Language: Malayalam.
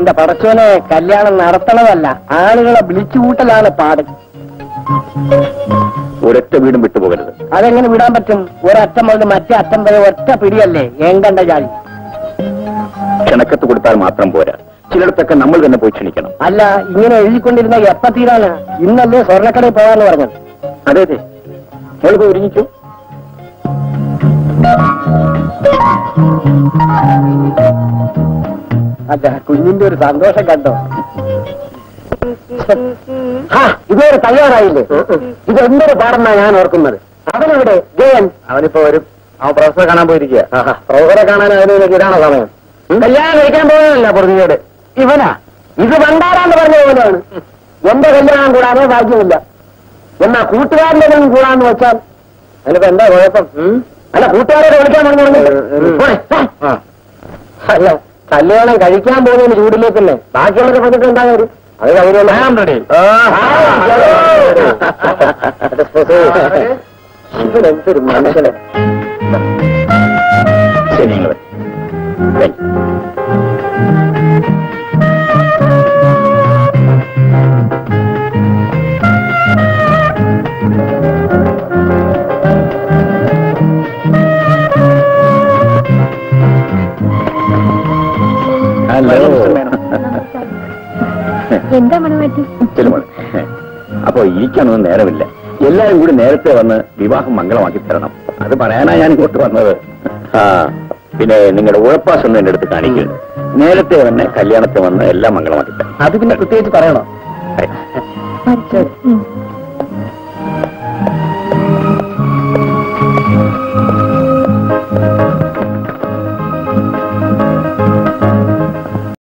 എന്റെ പടച്ചോനെ കല്യാണം നടത്തണതല്ല ആളുകളെ വിളിച്ചു കൂട്ടലാണ് പാട് ഒരൊറ്റ വീടും വിട്ടുപോകരുത് അതെങ്ങനെ വിടാൻ പറ്റും ഒരറ്റം മുതൽ മറ്റേ അറ്റം വരെ ഒറ്റ പിടിയല്ലേ ഏങ്കണ്ട ജാതി ക്ഷണക്കത്ത് കൊടുത്താൽ മാത്രം പോരാ ചിലയിടത്തൊക്കെ നമ്മൾ തന്നെ പോയി ക്ഷണിക്കണം അല്ല ഇങ്ങനെ എഴുതിക്കൊണ്ടിരുന്ന എപ്പ തീരാണ് ഇന്നല്ലേ സ്വർണ്ണക്കടയിൽ പോകാന്ന് പറഞ്ഞത് അതെ അതെ മോള് പോയി ഒരുങ്ങിക്കൂ അല്ല കുഞ്ഞിന്റെ ഒരു സന്തോഷം കണ്ടോ ഹാ, ഇതുവരെ തയ്യാറായില്ലേ ഇത് എന്തൊരു പാടെന്നാ ഞാൻ ഓർക്കുന്നത് അവനെവിടെ ജയൻ അവനിപ്പോ വരും അവൻ പ്രൊഫസറെ കാണാൻ പോയിരിക്കുക പ്രൗഢരെ കാണാൻ അതിന് ഇതാണ് സമയം കല്യാണം കഴിക്കാൻ പോകുന്നതല്ല പൊറുതിയോട് ഇവനാ ഇത് വണ്ടാരാന്ന് പറഞ്ഞ പോലെയാണ് എന്റെ കല്യാണം കൂടാനേ ഭാഗ്യമില്ല എന്നാ കൂട്ടുകാരന്റെ ഒന്നും കൂടാന്ന് വെച്ചാൽ അതിനിപ്പോ എന്താ കുഴപ്പം അല്ല കൂട്ടുകാരെ വിളിക്കാൻ പറഞ്ഞു അല്ല കല്യാണം കഴിക്കാൻ പോകുന്നതിന് ചൂടിലേക്കല്ലേ ബാക്കിയുള്ളതൊക്കെ പറഞ്ഞിട്ട് എന്താ കാര്യം അത് ഇവനെന്തൊരു മനുഷ്യനെ ശരി നിങ്ങള് Thank you. ഹലോ എന്താ മണവാട്ടി ചെല്ലുമോളെ അപ്പൊ ഇരിക്കാനൊന്നും നേരമില്ല എല്ലാരും കൂടി നേരത്തെ വന്ന് വിവാഹം മംഗളമാക്കി തരണം അത് പറയാനാ ഞാൻ ഇങ്ങോട്ട് വന്നത് ആ പിന്നെ നിങ്ങളുടെ ഉഴപ്പാസ് ഒന്നും എന്റെ അടുത്ത് കാണിക്കുക നേരത്തെ തന്നെ കല്യാണത്തെ വന്ന് എല്ലാം മംഗളമാക്കി തരണം അത് പിന്നെ പ്രത്യേകിച്ച് പറയണോ ഹൈ. ഉം.